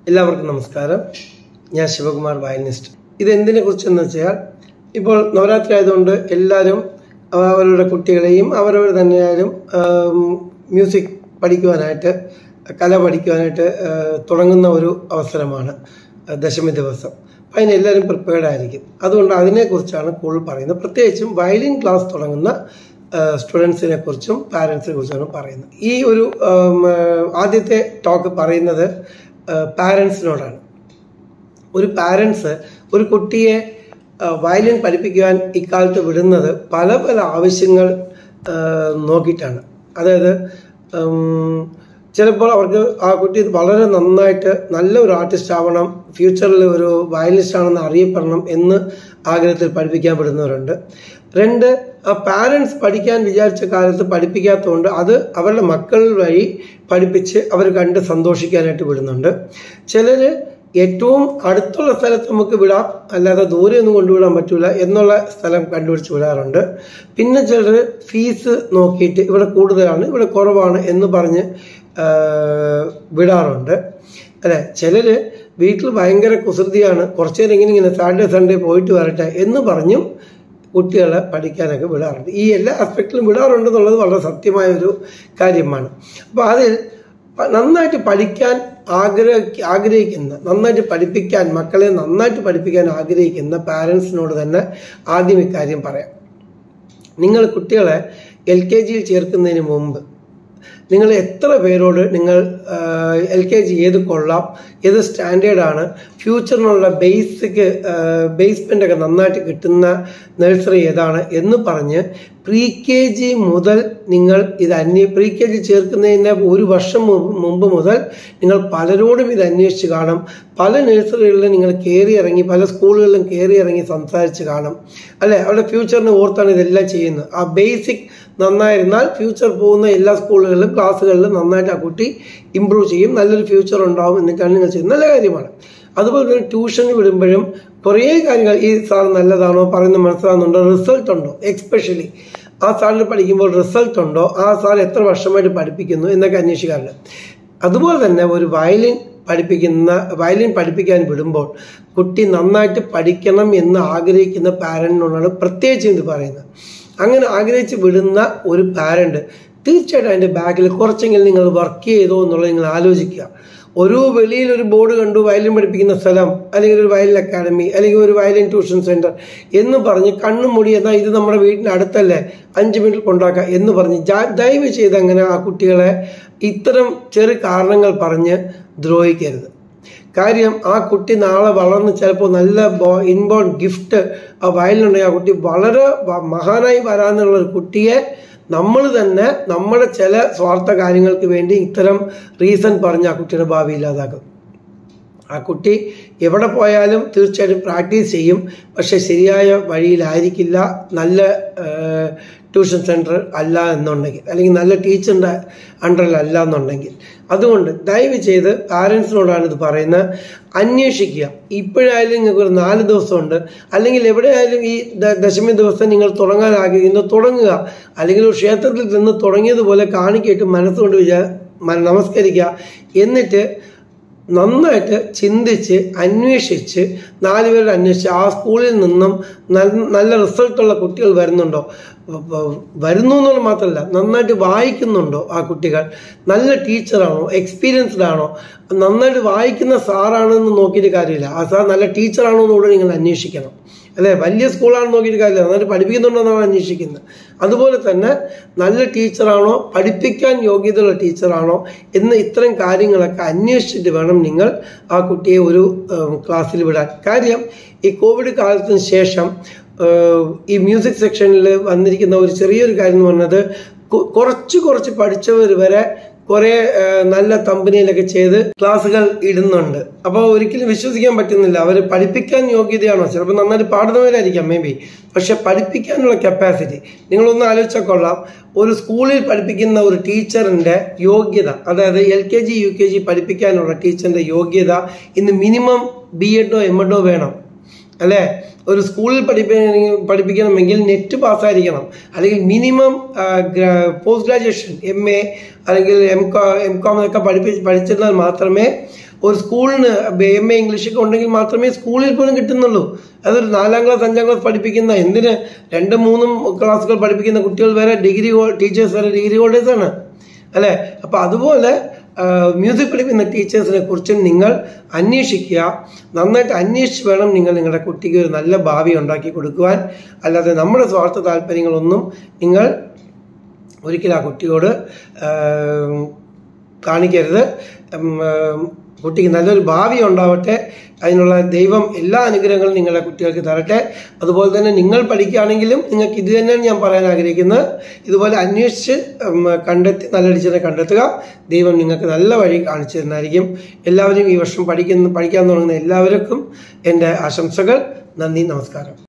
എല്ലാവർക്കും നമസ്കാരം ഞാൻ ശിവകുമാർ വയലിനിസ്റ്റ് ഇത് എന്തിനെ കുറിച്ചെന്ന് വെച്ചാൽ ഇപ്പോൾ നവരാത്രി ആയതുകൊണ്ട് എല്ലാവരും അവരുടെ കുട്ടികളെയും അവരവർ തന്നെയായാലും ആം, മ്യൂസിക് പഠിക്കുവാനായിട്ട് കല പഠിക്കുവാനായിട്ട് ആ, തുടങ്ങുന്ന ഒരു അവസരമാണ് ആ, ദശമി ദിവസം അപ്പം അതിന് എല്ലാവരും പ്രിപ്പയർഡ് ആയിരിക്കും അതുകൊണ്ട് അതിനെക്കുറിച്ചാണ് കൂടുതൽ പറയുന്നത് പ്രത്യേകിച്ചും വയലിൻ ക്ലാസ് തുടങ്ങുന്ന സ്റ്റുഡൻസിനെ കുറിച്ചും പാരൻസിനെ കുറിച്ചാണ് പറയുന്നത് ഈ ഒരു ആം, ആ, ആദ്യത്തെ ടോക്ക് പറയുന്നത് പാരൻസിനോടാണ് ഒരു പാരൻസ് ഒരു കുട്ടിയെ ആ, വയലിൻ പഠിപ്പിക്കുവാൻ ഇക്കാലത്ത് വിടുന്നത് പല പല ആവശ്യങ്ങൾ ആ, നോക്കിയിട്ടാണ് അതായത് ഉം, ചിലപ്പോൾ അവർക്ക് ആ കുട്ടി വളരെ നന്നായിട്ട് നല്ല ഒരു ആർട്ടിസ്റ്റ് ആവണം ഫ്യൂച്ചറിൽ ഒരു വയലിനിസ്റ്റ് ആണെന്ന് അറിയപ്പെടണം എന്ന് ആഗ്രഹത്തിൽ പഠിപ്പിക്കാൻ വിടുന്നവരുണ്ട് രണ്ട് ആ പാരൻസ് പഠിക്കാൻ വിചാരിച്ച കാലത്ത് പഠിപ്പിക്കാത്തതുകൊണ്ട് അത് അവരുടെ മക്കൾ വഴി പഠിപ്പിച്ച് അവർ കണ്ട് സന്തോഷിക്കാനായിട്ട് വിടുന്നുണ്ട് ചിലർ ഏറ്റവും അടുത്തുള്ള സ്ഥലത്ത് നമുക്ക് വിടാം അല്ലാതെ ദൂരെ ഒന്നും കൊണ്ടുവിടാൻ പറ്റൂല എന്നുള്ള സ്ഥലം കണ്ടുപിടിച്ച് വിടാറുണ്ട് പിന്നെ ചിലർ ഫീസ് നോക്കിയിട്ട് ഇവിടെ കൂടുതലാണ് ഇവിടെ കുറവാണ് എന്ന് പറഞ്ഞ് ആ, വിടാറുണ്ട് അല്ലെ ചിലര് വീട്ടിൽ ഭയങ്കര കുസൃതിയാണ് കുറച്ചു നേരം ഇങ്ങനെ ഇങ്ങനെ സാറ്റർഡേ സൺഡേ പോയിട്ട് വരട്ടെ എന്ന് പറഞ്ഞും കുട്ടികളെ പഠിക്കാനൊക്കെ വിടാറുണ്ട് ഈ എല്ലാ ആസ്പെക്റ്റിലും വിടാറുണ്ട് എന്നുള്ളത് വളരെ സത്യമായ ഒരു കാര്യമാണ് അപ്പോൾ അതിൽ പ- നന്നായിട്ട് പഠിക്കാൻ ആഗ്രഹ ആഗ്രഹിക്കുന്ന നന്നായിട്ട് പഠിപ്പിക്കാൻ മക്കളെ നന്നായിട്ട് പഠിപ്പിക്കാൻ ആഗ്രഹിക്കുന്ന പാരൻസിനോട് തന്നെ ആദ്യം ഇക്കാര്യം പറയാം നിങ്ങൾ കുട്ടികളെ എൽ കെ ജിയിൽ ചേർക്കുന്നതിന് മുമ്പ് നിങ്ങൾ എത്ര പേരോട് നിങ്ങൾ എൽ കെ ജി ഏത് കൊള്ളാം ഏത് സ്റ്റാൻഡേർഡാണ് ഫ്യൂച്ചറിനുള്ള ബേസിക് ബേസ്മെൻ്റ് ഒക്കെ നന്നായിട്ട് കിട്ടുന്ന നഴ്സറി ഏതാണ് എന്ന് പറഞ്ഞ് പ്രീ കെ ജി മുതൽ നിങ്ങൾ ഇത് അന്വേ പ്രീ കെ ജി ചേർക്കുന്നതിന് ഒരു വർഷം മുമ്പ് മുമ്പ് മുതൽ നിങ്ങൾ പലരോടും ഇത് അന്വേഷിച്ച് കാണും പല നഴ്സറികളിലും നിങ്ങൾ കയറി ഇറങ്ങി പല സ്കൂളുകളിലും കയറി ഇറങ്ങി സംസാരിച്ച് കാണും അല്ലെ അവരുടെ ഫ്യൂച്ചറിനെ ഓർത്താണ് ഇതെല്ലാം ചെയ്യുന്നത് ആ ബേസിക് നന്നായിരുന്നാൽ ഫ്യൂച്ചർ പോകുന്ന എല്ലാ സ്കൂളുകളിലും ക്ലാസ്സുകളിലും നന്നായിട്ട് ആ കുട്ടി ഇമ്പ്രൂവ് ചെയ്യും നല്ലൊരു ഫ്യൂച്ചർ ഉണ്ടാവും എന്നൊക്കെയാണ് നിങ്ങൾ ചെയ്യുന്നത് നല്ല കാര്യമാണ് അതുപോലെ തന്നെ ട്യൂഷന് വിടുമ്പോഴും കുറേ കാര്യങ്ങൾ ഈ സാർ നല്ലതാണോ പറയുന്നത് മനസ്സിലാകുന്നുണ്ടോ റിസൾട്ട് ഉണ്ടോ എക്സ്പെഷ്യലി ആ സാറിന് പഠിക്കുമ്പോൾ റിസൾട്ട് ഉണ്ടോ ആ സാർ എത്ര വർഷമായിട്ട് പഠിപ്പിക്കുന്നു എന്നൊക്കെ അന്വേഷിക്കാറുണ്ട് അതുപോലെ തന്നെ ഒരു വയലിൻ പഠിപ്പിക്കുന്ന വയലിൻ പഠിപ്പിക്കാൻ വിടുമ്പോൾ കുട്ടി നന്നായിട്ട് പഠിക്കണം എന്ന് ആഗ്രഹിക്കുന്ന പാരന്റിനോടാണ് പ്രത്യേകിച്ച് ഇത് പറയുന്നത് അങ്ങനെ ആഗ്രഹിച്ച് വിടുന്ന ഒരു പാരന്റ് തീർച്ചയായിട്ടും അതിൻ്റെ ബാക്കിൽ കുറച്ചെങ്കിലും നിങ്ങൾ വർക്ക് ചെയ്തോ എന്നുള്ളത് നിങ്ങൾ ആലോചിക്കുക ഒരു വെളിയിൽ ഒരു ബോർഡ് കണ്ടു വയലിൻ പഠിപ്പിക്കുന്ന സ്ഥലം അല്ലെങ്കിൽ ഒരു വയലിൻ അക്കാഡമി അല്ലെങ്കിൽ ഒരു വയലിൻ ട്യൂഷൻ സെന്റർ എന്ന് പറഞ്ഞ് കണ്ണും മുടി എന്നാൽ ഇത് നമ്മുടെ വീടിൻ്റെ അടുത്തല്ലേ അഞ്ച് മിനിറ്റിൽ കൊണ്ടാക്കാം എന്ന് പറഞ്ഞ് ജാ- ദയവ് ചെയ്ത് അങ്ങനെ ആ കുട്ടികളെ ഇത്തരം ചെറു കാരണങ്ങൾ പറഞ്ഞ് ദ്രോഹിക്കരുത് കാര്യം ആ കുട്ടി നാളെ വളർന്ന് ചിലപ്പോൾ നല്ല ഇൻബോൺ ഗിഫ്റ്റ് ആ വയലിനുണ്ടെങ്കിൽ ആ കുട്ടി വളരെ വ- മഹാനായി വരാനുള്ള ഒരു കുട്ടിയെ നമ്മൾ തന്നെ നമ്മുടെ ചില സ്വാർത്ഥ കാര്യങ്ങൾക്ക് വേണ്ടി ഇത്തരം റീസൺ പറഞ്ഞ് ആ കുട്ടിയുടെ ഭാവി ഇല്ലാതാക്കും ആ കുട്ടി എവിടെ പോയാലും തീർച്ചയായിട്ടും പ്രാക്ടീസ് ചെയ്യും പക്ഷെ ശരിയായ വഴിയിലായിരിക്കില്ല നല്ല ട്യൂഷൻ സെൻറ്റർ അല്ല എന്നുണ്ടെങ്കിൽ അല്ലെങ്കിൽ നല്ല ടീച്ചറിൻ്റെ അണ്ടറിലല്ല എന്നുണ്ടെങ്കിൽ അതുകൊണ്ട് ദയവ് ചെയ്ത് പാരൻസിനോടാണ് ഇത് പറയുന്നത് അന്വേഷിക്കുക ഇപ്പോഴായാലും നിങ്ങൾക്ക് ഒരു നാല് ദിവസമുണ്ട് അല്ലെങ്കിൽ എവിടെയായാലും ഈ ദ- ദശമി ദിവസം നിങ്ങൾ തുടങ്ങാൻ ആഗ്രഹിക്കുന്നു തുടങ്ങുക അല്ലെങ്കിൽ ഒരു ക്ഷേത്രത്തിൽ നിന്ന് തുടങ്ങിയതുപോലെ കാണിക്കിട്ട് മനസ്സുകൊണ്ട് വിചാ മ- നമസ്കരിക്കുക എന്നിട്ട് നന്നായിട്ട് ചിന്തിച്ച് അന്വേഷിച്ച് നാല് പേരുടെ അന്വേഷിച്ച് ആ സ്കൂളിൽ നിന്നും നല്ല നല്ല റിസൾട്ടുള്ള കുട്ടികൾ വരുന്നുണ്ടോ വ- വ- വരുന്നു എന്നുള്ളത് മാത്രമല്ല നന്നായിട്ട് വായിക്കുന്നുണ്ടോ ആ കുട്ടികൾ നല്ല ടീച്ചറാണോ എക്സ്പീരിയൻസ്ഡ് ആണോ നന്നായിട്ട് വായിക്കുന്ന സാറാണെന്ന് നോക്കിയിട്ട് കാര്യമില്ല ആ സാർ നല്ല ടീച്ചറാണോ എന്നുകൂടെ നിങ്ങൾ അന്വേഷിക്കണം അല്ലെ വലിയ സ്കൂളാണെന്ന് നോക്കിയിട്ട് കാര്യമില്ല നന്നായിട്ട് പഠിപ്പിക്കുന്നുണ്ടോ എന്നാണ് അന്വേഷിക്കുന്നത് അതുപോലെ തന്നെ നല്ല ടീച്ചറാണോ പഠിപ്പിക്കാൻ യോഗ്യതയുള്ള ടീച്ചറാണോ എന്ന് ഇത്തരം കാര്യങ്ങളൊക്കെ അന്വേഷിച്ചിട്ട് വേണം നിങ്ങൾ ആ കുട്ടിയെ ഒരു ഉം, ക്ലാസ്സിൽ വിടാൻ കാര്യം ഈ കോവിഡ് കാലത്തിന് ശേഷം ഏഹ്, ഈ മ്യൂസിക് സെക്ഷനിൽ വന്നിരിക്കുന്ന ഒരു ചെറിയൊരു കാര്യം എന്ന് പറഞ്ഞത് കു- കുറച്ച് കുറച്ച് പഠിച്ചവർ വരെ കുറെ ഏഹ്, നല്ല കമ്പനിയിലൊക്കെ ചെയ്ത് ക്ലാസ്സുകൾ ഇടുന്നുണ്ട് അപ്പോൾ ഒരിക്കലും വിശ്വസിക്കാൻ പറ്റുന്നില്ല അവർ പഠിപ്പിക്കാൻ യോഗ്യതയാണോ ചിലപ്പോൾ നന്നായിട്ട് പാടുന്നവരായിരിക്കാം മേ ബി പക്ഷെ പഠിപ്പിക്കാനുള്ള കപ്പാസിറ്റി നിങ്ങളൊന്ന് ആലോചിച്ചാൽ കൊള്ളാം ഒരു സ്കൂളിൽ പഠിപ്പിക്കുന്ന ഒരു ടീച്ചറിന്റെ യോഗ്യത അതായത് L K G U K G പഠിപ്പിക്കാനുള്ള ടീച്ചറിന്റെ യോഗ്യത ഇന്ന് മിനിമം ബി എഡോ എം എഡോ വേണം അല്ലേ ഒരു സ്കൂളിൽ പഠിപ്പിക്കണമെങ്കിൽ പഠിപ്പിക്കണമെങ്കിൽ നെറ്റ് പാസ്സായിരിക്കണം അല്ലെങ്കിൽ minimum post graduation M A അല്ലെങ്കിൽ എം കോ എം കോം ഒക്കെ പഠിപ്പി പഠിച്ചിരുന്നാൽ മാത്രമേ ഒരു സ്കൂളിന് എം എ ഇംഗ്ലീഷൊക്കെ ഉണ്ടെങ്കിൽ മാത്രമേ സ്കൂളിൽ പോലും കിട്ടുന്നുള്ളൂ അതൊരു നാലാം ക്ലാസ് അഞ്ചാം ക്ലാസ് പഠിപ്പിക്കുന്ന എന്തിന് രണ്ടും മൂന്നും ക്ലാസ്സുകൾ പഠിപ്പിക്കുന്ന കുട്ടികൾ വരെ ഡിഗ്രി ടീച്ചേഴ്സ് വരെ ഡിഗ്രി ഹോൾഡേഴ്സാണ് അല്ലേ അപ്പം അതുപോലെ മ്യൂസിക് പഠിപ്പിക്കുന്ന ടീച്ചേഴ്സിനെ കുറിച്ചും നിങ്ങൾ അന്വേഷിക്കുക നന്നായിട്ട് അന്വേഷിച്ച് വേണം നിങ്ങൾ നിങ്ങളുടെ കുട്ടിക്ക് ഒരു നല്ല ഭാവി ഉണ്ടാക്കി കൊടുക്കുവാൻ അല്ലാതെ നമ്മുടെ സ്വാർത്ഥ താല്പര്യങ്ങളൊന്നും നിങ്ങൾ ഒരിക്കലും ആ കുട്ടിയോട് കാണിക്കരുത് കുട്ടിക്ക് നല്ലൊരു ഭാവി ഉണ്ടാവട്ടെ അതിനുള്ള ദൈവം എല്ലാ അനുഗ്രഹങ്ങളും നിങ്ങളുടെ കുട്ടികൾക്ക് തരട്ടെ അതുപോലെ തന്നെ നിങ്ങൾ പഠിക്കുകയാണെങ്കിലും നിങ്ങൾക്ക് ഇത് തന്നെയാണ് ഞാൻ പറയാൻ ആഗ്രഹിക്കുന്നത് ഇതുപോലെ അന്വേഷിച്ച് കണ്ടെത്തി നല്ല ടീച്ചറെ കണ്ടെത്തുക ദൈവം നിങ്ങൾക്ക് നല്ല വഴി കാണിച്ചു തരുന്നതായിരിക്കും എല്ലാവരും ഈ വർഷം പഠിക്കുന്ന പഠിക്കാൻ തുടങ്ങുന്ന എല്ലാവർക്കും എൻ്റെ ആശംസകൾ നന്ദി നമസ്കാരം